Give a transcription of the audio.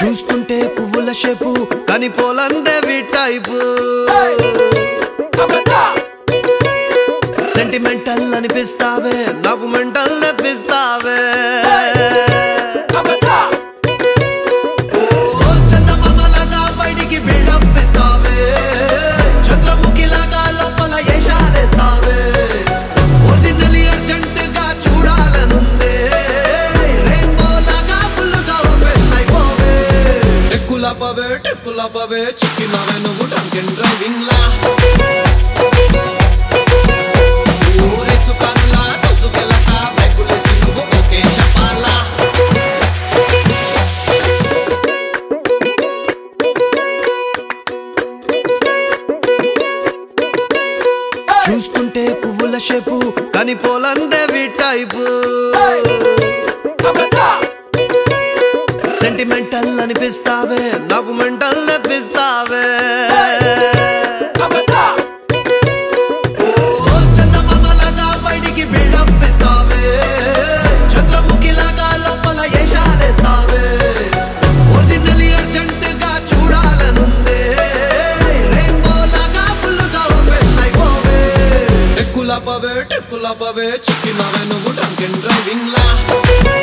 చూస్తుంటే పువ్వుల షేపు కానీ పోలందే టైపు సెంటిమెంటల్ అనిపిస్తావే నాకు మెంటల్ తెప్పిస్తావే ఓ చందమామలాగా బయటికి బిల్డప్ ఇస్తావే చంద్రముఖిలాగా లోపల ఏషాలేస్తావే ఒరిజినలీ అర్జెంట్ గా చూడాలనుందే రెయిన్బో లాగా ఫుల్గా పెళ్ళైపోవే టెక్కులపవే టెక్కులపవే చిక్కినవే నువ్వు డ్రంకెన్ డ్రైవింగ్ లా ఊరేసుకనులా తుసుకెళ్ళక బ్రేకులేసి నువ్వు ఓకే చెప్పాలా చూస్తుంటే పువ్వుల షేపు కానీ పోలందే టైపు సెంటిమెంటల్ అనిపిస్తావే నాకు మెంటల్ తెప్పిస్తావే ఓ చందమామలాగా బయటికి బిల్డప్ ఇస్తావే చంద్రముఖిలాగా లోపల ఏషాలేస్తావే ఒరిజినలీ అర్జెంట్ గా చూడాలనుందే రెయిన్బో లాగా ఫుల్గా పెళ్ళైపోవే టెక్కులపవే టెక్కులపవే చిక్కినవే నువ్వు డ్రంకెన్ డ్రైవింగ్ లా